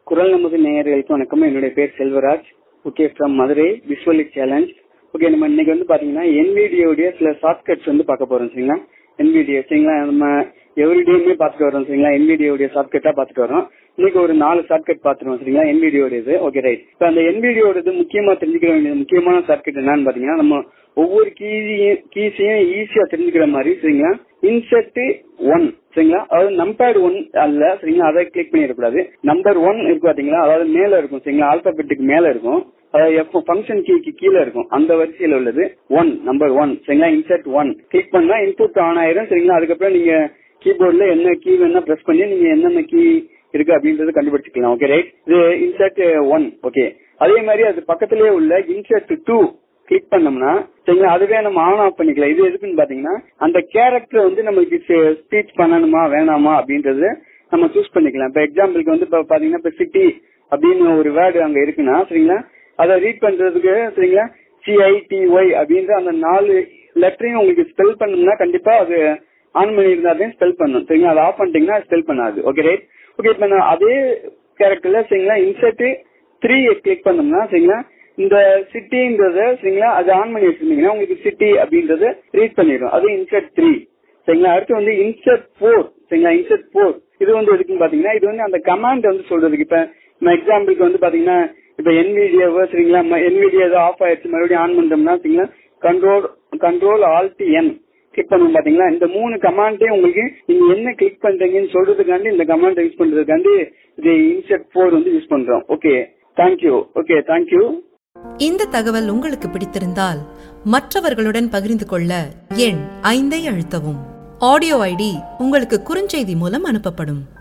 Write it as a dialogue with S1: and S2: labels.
S1: குரல் நமது நேயர்களுக்கு வணக்கம் என்னுடைய பேர் Selvaraj okay from Madurai visually challenge okay நம்ம இன்னைக்கு வந்து பாத்தீங்கன்னா என்விடியோடைய சில ஷார்ட்கட்ஸ் வந்து பார்க்க போறோம் சரிங்களா என்விடியோ சரிங்களா நம்ம எவ்ரிடேயுமே பார்த்துட்டு வரோம் சரிங்களா என்விடியோடைய ஷார்ட்கட்டா பார்த்துட்டு வரோம் இன்னைக்கு ஒரு நாலு ஷார்ட்கட் பார்த்துருவோம் சரிங்களா என்விடியோடது ஓகே ரைட் இப்போ அந்த என்விடியோடது முக்கியமா தெரிஞ்சுக்க வேண்டியது முக்கியமான ஷார்ட்கட் என்னன்னு பாத்தீங்கன்னா நம்ம ஒவ்வொரு கீஸையும் கீஸையும் ஈஸியா தெரிஞ்சுக்கிற மாதிரி சரிங்களா இன்செர்ட் ஒன் சரிங்களா அதாவது நம்பர் ஒன் அல்ல சரிங்களா அதை கிளிக் பண்ணிடக்கூடாது நம்பர் ஒன் இருக்கு பாத்தீங்களா அதாவது மேல இருக்கும் சரிங்களா ஆல்பபெட்டுக்கு மேல இருக்கும் அதாவது எப்போ ஃபங்க்ஷன் கீக்கு கீழே இருக்கும் அந்த வரிசையில் உள்ளது ஒன் நம்பர் ஒன் சரிங்களா இன்செர்ட் ஒன் கிளிக் பண்ணா இன்புட் ஆன் ஆயிரும் சரிங்களா அதுக்கப்புறம் நீங்க கீபோர்ட்ல என்ன கீ வேணா பிரஸ் பண்ணி நீங்க என்னென்ன கீ இருக்கு அப்படின்றது கண்டுபிடிச்சிக்கலாம் ஓகே ரைட் இது இன்செர்ட் ஒன் ஓகே அதே மாதிரி அது பக்கத்திலேயே உள்ள இன்செர்ட் டூ கிளிக் பண்ணோம்னா சரிங்களா அதுவே நம்ம ஆன் ஆஃப் பண்ணிக்கலாம் இது எதுக்குன்னு பாத்தீங்கன்னா அந்த கேரக்டர் வந்து நம்மளுக்கு ஸ்பீச் பண்ணணுமா வேணாமா அப்படின்றது நம்ம சூஸ் பண்ணிக்கலாம் இப்ப எக்ஸாம்பிளுக்கு வந்து இப்ப பாத்தீங்கன்னா இப்ப சிட்டி அப்படின்னு ஒரு வேர்டு அங்க இருக்குன்னா சரிங்களா அதை ரீட் பண்றதுக்கு சரிங்களா சிஐடிஒய் அப்படின்ற அந்த நாலு லெட்டரையும் உங்களுக்கு ஸ்பெல் பண்ணணும்னா கண்டிப்பா அது ஆன் பண்ணி இருந்தாலும் ஸ்பெல் பண்ணும் சரிங்களா அதை ஆஃப் பண்ணிட்டீங்கன்னா ஸ்பெல் பண்ணாது ஓகே ரைட் ஓகே இப்ப நான் அதே கேரக்டர்ல சரிங்களா இன்சர்ட் த்ரீ கிளிக் பண்ணோம்னா சரிங்களா இந்த சிட்டின்றத சரிங்களா அது ஆன் பண்ணி வச்சிருந்தீங்கன்னா உங்களுக்கு சிட்டி அப்படின்றத ரீட் பண்ணிடும் அது இன்சர்ட் த்ரீ சரிங்களா அடுத்து வந்து இன்சர்ட் ஃபோர் சரிங்களா இன்சர்ட் ஃபோர் இது வந்து எதுக்குன்னு பாத்தீங்கன்னா இது வந்து அந்த கமாண்ட் வந்து சொல்றதுக்கு இப்ப நம்ம எக்ஸாம்பிளுக்கு வந்து பாத்தீங்கன்னா இப்ப என்விடியோவோ சரிங்களா என்விடியோ ஏதோ ஆஃப் ஆயிடுச்சு மறுபடியும் ஆன் பண்றோம்னா சரிங்களா control control alt N click பண்ணுவோம் பாத்தீங்களா இந்த மூணு கமாண்டே உங்களுக்கு நீங்க என்ன கிளிக் பண்றீங்கன்னு சொல்றதுக்காண்டி இந்த கமாண்ட் யூஸ் பண்றதுக்காண்டி இது இன்செட் போர் வந்து யூஸ் பண்றோம் ஓகே தேங்க்யூ ஓகே தேங்க்யூ
S2: இந்த தகவல் உங்களுக்கு பிடித்திருந்தால் மற்றவர்களுடன் பகிர்ந்து கொள்ள எண் ஐந்தை அழுத்தவும் ஆடியோ ஐடி உங்களுக்கு குறுஞ்செய்தி மூலம் அனுப்பப்படும்